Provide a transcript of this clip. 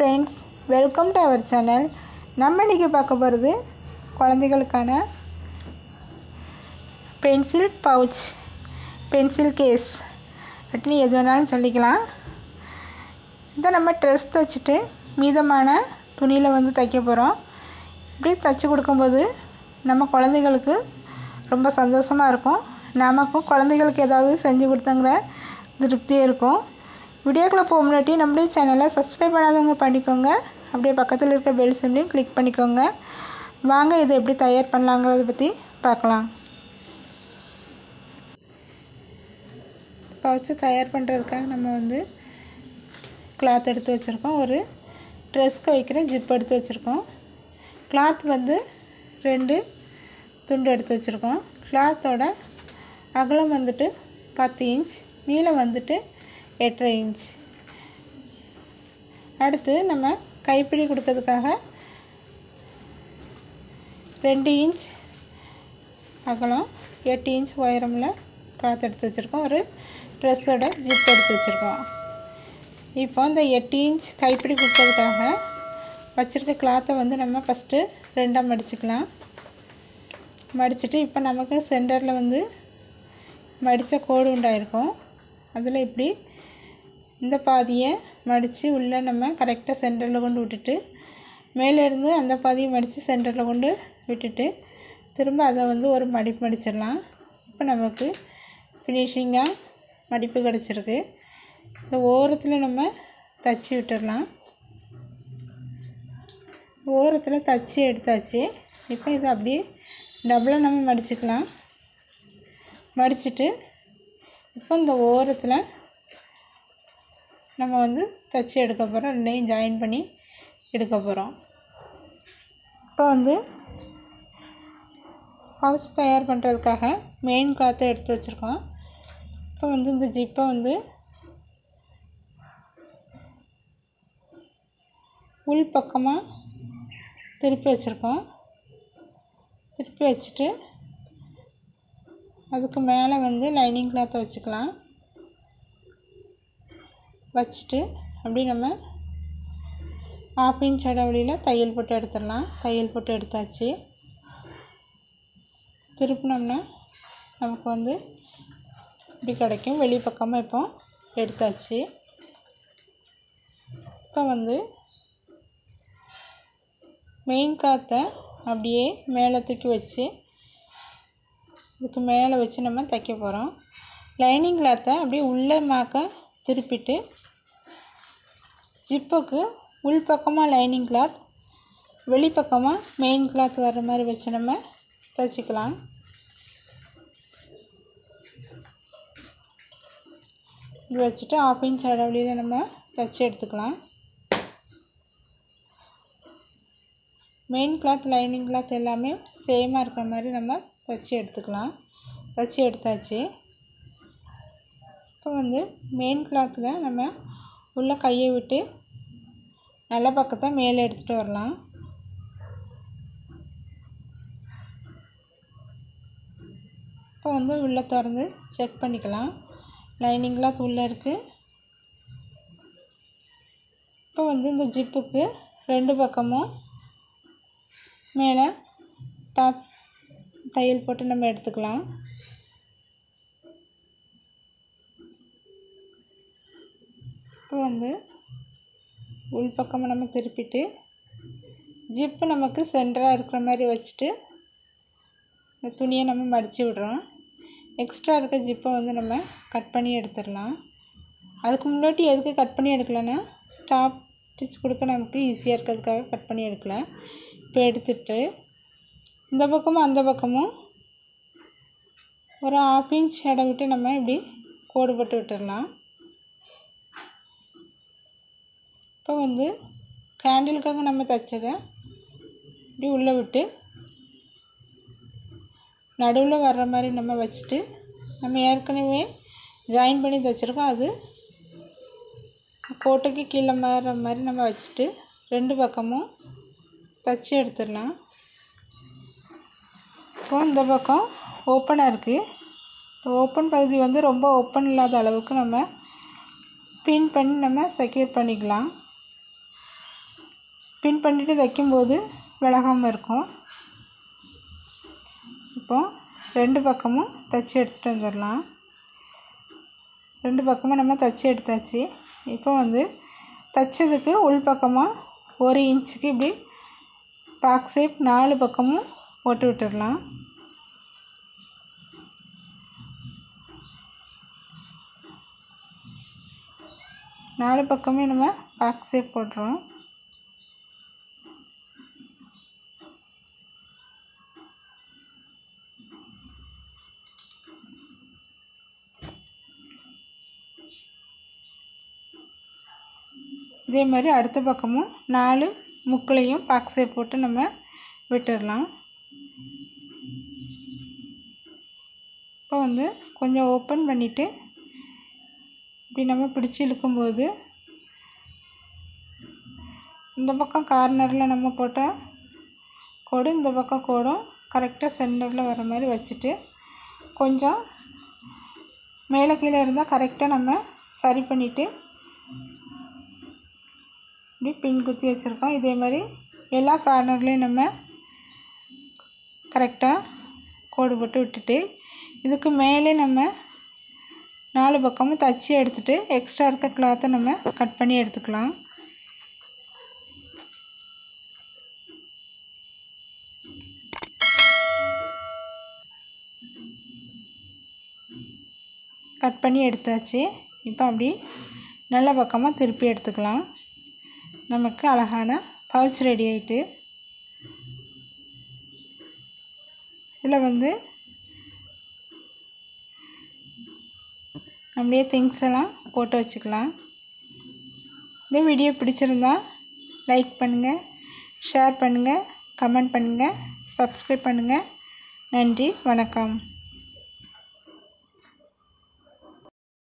friends welcome to our channel நம்ம இன்றைக்கி பார்க்க போகிறது குழந்தைகளுக்கான பென்சில் பவுச் பென்சில் கேஸ் அப்படின்னு எது வேணாலும் சொல்லிக்கலாம் இதை நம்ம ட்ரெஸ் தைச்சிட்டு மீதமான துணியில் வந்து தைக்க போகிறோம் இப்படி தைச்சி கொடுக்கும்போது நம்ம குழந்தைகளுக்கு ரொம்ப சந்தோஷமாக இருக்கும் நமக்கும் குழந்தைகளுக்கு ஏதாவது செஞ்சு கொடுத்தங்கிற திருப்தியாக இருக்கும் வீடியோக்குள்ளே போக முன்னாடி நம்மளுடைய சேனலை சப்ஸ்கிரைப் பண்ணாதவங்க பண்ணிக்கோங்க அப்படியே பக்கத்தில் இருக்க பெல் சிம்லையும் கிளிக் பண்ணிக்கோங்க வாங்க இதை எப்படி தயார் பண்ணலாங்கிறத பற்றி பார்க்கலாம் பவுச்சு தயார் பண்ணுறதுக்காக நம்ம வந்து கிளாத் எடுத்து வச்சுருக்கோம் ஒரு ட்ரெஸ்க்கு வைக்கிற ஜிப் எடுத்து வச்சுருக்கோம் கிளாத் வந்து ரெண்டு துண்டு எடுத்து வச்சுருக்கோம் கிளாத்தோட அகலம் வந்துட்டு பத்து இன்ச் நீளம் வந்துட்டு எட்டரை இன்ச் அடுத்து நம்ம கைப்பிடி கொடுக்கறதுக்காக ரெண்டு இன்ச் அகலம் எட்டு இன்ச் உயரமில் கிளாத் எடுத்து வச்சுருக்கோம் ஒரு ட்ரெஸ்ஸோட ஜிப் எடுத்து வச்சுருக்கோம் இப்போ இந்த எட்டு இன்ச் கைப்பிடி கொடுக்கறதுக்காக வச்சுருக்க கிளாத்தை வந்து நம்ம ஃபஸ்ட்டு ரெண்டாக மடிச்சுக்கலாம் மடிச்சுட்டு இப்போ நமக்கு சென்டரில் வந்து மடித்த கோடு உண்டாயிருக்கும் அதில் இப்படி இந்த பாதியை மடித்து உள்ளே நம்ம கரெக்டாக சென்டரில் கொண்டு விட்டுட்டு மேலேருந்து அந்த பாதியை மடித்து சென்டரில் கொண்டு விட்டுட்டு திரும்ப அதை வந்து ஒரு மடிப்பு மடிச்சிடலாம் இப்போ நமக்கு ஃபினிஷிங்காக மடிப்பு கிடச்சிருக்கு இந்த ஓரத்தில் நம்ம தச்சு விட்டுடலாம் ஓரத்தில் தச்சு எடுத்தாச்சு இப்போ இதை அப்படியே டபுளாக நம்ம மடிச்சுக்கலாம் மடிச்சுட்டு இப்போ இந்த ஓரத்தில் நம்ம வந்து தச்சு எடுக்க போகிறோம் ரெண்டையும் ஜாயின் பண்ணி எடுக்க போகிறோம் இப்போ வந்து பவுச் தயார் பண்ணுறதுக்காக மெயின் கிளாத்தை எடுத்து வச்சுருக்கோம் இப்போ வந்து இந்த ஜிப்பை வந்து உள் பக்கமாக திருப்பி வச்சுருக்கோம் திருப்பி வச்சுட்டு அதுக்கு மேலே வந்து லைனிங் கிளாத்தை வச்சுக்கலாம் வச்சுட்டு அப்படி நம்ம ஆஃப் இன்ச் இடைவெளியில் தையல் போட்டு எடுத்துடலாம் தையல் போட்டு எடுத்தாச்சு திருப்பினோம்னா நமக்கு வந்து இப்படி கிடைக்கும் வெளி பக்கமாக இப்போ எடுத்தாச்சு இப்போ வந்து மெயின் கிளாத்தை அப்படியே மேலே தூக்கி வச்சு இதுக்கு மேலே வச்சு நம்ம தைக்க போகிறோம் லைனிங் கிளாத்தை அப்படியே உள்ளே மாக்க திருப்பிட்டு ஜிப்புக்கு உள் பக்கமாக லைனிங் கிளாத் வெளிப்பக்கமாக மெயின் கிளாத் வர்ற மாதிரி வச்சு நம்ம தைச்சிக்கலாம் இது வச்சுட்டு ஆஃப் இன்ச் இடைவெளியில் நம்ம தைச்சி எடுத்துக்கலாம் மெயின் கிளாத் லைனிங் கிளாத் எல்லாமே சேமாக இருக்கிற மாதிரி நம்ம தைச்சி எடுத்துக்கலாம் தைச்சி எடுத்தாச்சு இப்போ வந்து மெயின் கிளாத்தில் நம்ம உள்ள கையை விட்டு நல்ல பக்கத்தை மேலே எடுத்துகிட்டு வரலாம் இப்போ வந்து உள்ளே திறந்து செக் பண்ணிக்கலாம் லைனிங் கிளாத் உள்ளே இருக்குது இப்போ வந்து இந்த ஜிப்புக்கு ரெண்டு பக்கமும் மேலே டாப் தையல் போட்டு நம்ம எடுத்துக்கலாம் இப்போ வந்து உள் பக்கமாக நம்ம திருப்பிட்டு ஜிப்பு நமக்கு சென்டராக இருக்கிற மாதிரி வச்சுட்டு இந்த துணியை நம்ம மடித்து விடுறோம் எக்ஸ்ட்ரா இருக்க ஜிப்பை வந்து நம்ம கட் பண்ணி எடுத்துடலாம் அதுக்கு முன்னாடி எதுக்கு கட் பண்ணி எடுக்கலன்னா ஸ்டாப் ஸ்டிச் கொடுக்க நமக்கு ஈஸியாக இருக்கிறதுக்காக கட் பண்ணி எடுக்கல இப்போ எடுத்துட்டு இந்த பக்கமும் அந்த பக்கமும் ஒரு ஆஃப் இன்ச் இடம் விட்டு நம்ம இப்படி கோடு போட்டு விட்டுடலாம் இப்போ வந்து கேண்டிலுக்காக நம்ம தைச்சதை இப்படி உள்ளே விட்டு நடுவில் வர்ற மாதிரி நம்ம வச்சுட்டு நம்ம ஏற்கனவே ஜாயின் பண்ணி தைச்சிருக்கோம் அது கோட்டைக்கு கீழே மாறுற மாதிரி நம்ம வச்சுட்டு ரெண்டு பக்கமும் தைச்சி எடுத்துடலாம் இப்போ இந்த பக்கம் ஓப்பனாக இருக்குது இந்த ஓப்பன் பகுதி வந்து ரொம்ப ஓப்பன் இல்லாத அளவுக்கு நம்ம பின் பண்ணி நம்ம செக்யூர் பண்ணிக்கலாம் பின் பண்ணிவிட்டு தைக்கும்போது விலகாமல் இருக்கும் இப்போ ரெண்டு பக்கமும் தைச்சி எடுத்துகிட்டு வந்துடலாம் ரெண்டு பக்கமும் நம்ம தைச்சி எடுத்தாச்சு இப்போ வந்து தைச்சதுக்கு உள் பக்கமாக ஒரு இன்ச்சுக்கு இப்படி பாக் ஷேப் நாலு பக்கமும் போட்டு விட்டுடலாம் நாலு பக்கமே நம்ம பாக் ஷேப் போடுறோம் இதே மாதிரி அடுத்த பக்கமும் நாலு முக்குலையும் பாக் ஷேப் போட்டு நம்ம விட்டுடலாம் இப்போ வந்து கொஞ்சம் ஓப்பன் பண்ணிவிட்டு இப்படி நம்ம பிடிச்சி இழுக்கும்போது இந்த பக்கம் கார்னரில் நம்ம போட்ட கோடு இந்த பக்கம் கோடும் கரெக்டாக சென்டரில் வர மாதிரி வச்சுட்டு கொஞ்சம் மேலே கீழே இருந்தால் கரெக்டாக நம்ம சரி பண்ணிவிட்டு இப்படி பின் குத்தி வச்சுருக்கோம் இதே மாதிரி எல்லா கார்னர்லேயும் நம்ம கரெக்டாக கோடு போட்டு விட்டுட்டு இதுக்கு மேலே நம்ம நாலு பக்கமும் தச்சு எடுத்துகிட்டு எக்ஸ்ட்ரா இருக்க கிளாத்தை நம்ம கட் பண்ணி எடுத்துக்கலாம் கட் பண்ணி எடுத்தாச்சு இப்போ அப்படி நல்ல பக்கமாக திருப்பி எடுத்துக்கலாம் நமக்கு அழகான பவுச் ரெடி ஆகிட்டு இதில் வந்து நம்மளே திங்ஸ் எல்லாம் போட்டு வச்சுக்கலாம் இந்த வீடியோ பிடிச்சிருந்தா லைக் பண்ணுங்கள் ஷேர் பண்ணுங்கள் கமெண்ட் பண்ணுங்கள் சப்ஸ்கிரைப் பண்ணுங்கள் நன்றி வணக்கம்